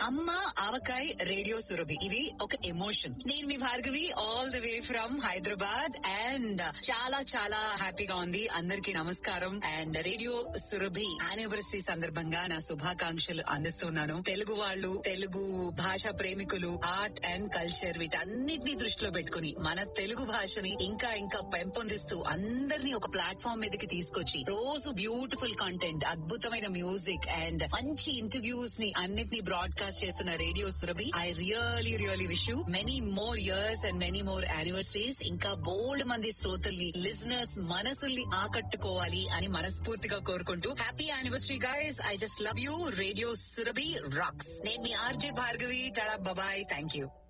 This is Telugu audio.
అమ్మ ఆవకాయ్ రేడియో సురభి ఇది ఒక ఎమోషన్ నేను మీ Bhargavi all the way from Hyderabad and చాలా చాలా హ్యాపీగా ఉంది అందరికీ నమస్కారం అండ్ రేడియో సురభి యానివర్సరీ సందర్భంగా నా శుభాకాంక్షలు అందిస్తున్నాను తెలుగు వాళ్ళు తెలుగు భాష ప్రేమికులు ఆర్ట్ అండ్ కల్చర్ వీటన్నిటిని దృష్టిలో పెట్టుకుని మన తెలుగు భాషని ఇంకా ఇంకా పెంపొందిస్తూ అందరినీ ఒక ప్లాట్ఫామ్ మీదకి తీసుకొచ్చి రోజు బ్యూటిఫుల్ కంటెంట్ అద్భుతమైన మ్యూజిక్ అండ్ మంచి ఇంటర్వ్యూస్ ని అన్నిటినీ బ్రాడ్కాస్ట్ చేస్తున్న radio Surabhi I really really wish you many more years and many more anniversaries ఇంకా బోల్డ్ మంది శ్రోతల్ని లిజనర్స్ మనసుల్ని ఆకట్టుకోవాలి అని మనస్ఫూర్తిగా కోరుకుంటూ happy anniversary guys I just love you radio Surabhi rocks నేను మీ ఆర్జే భార్గవి టడా బాబాయ్ థ్యాంక్ యూ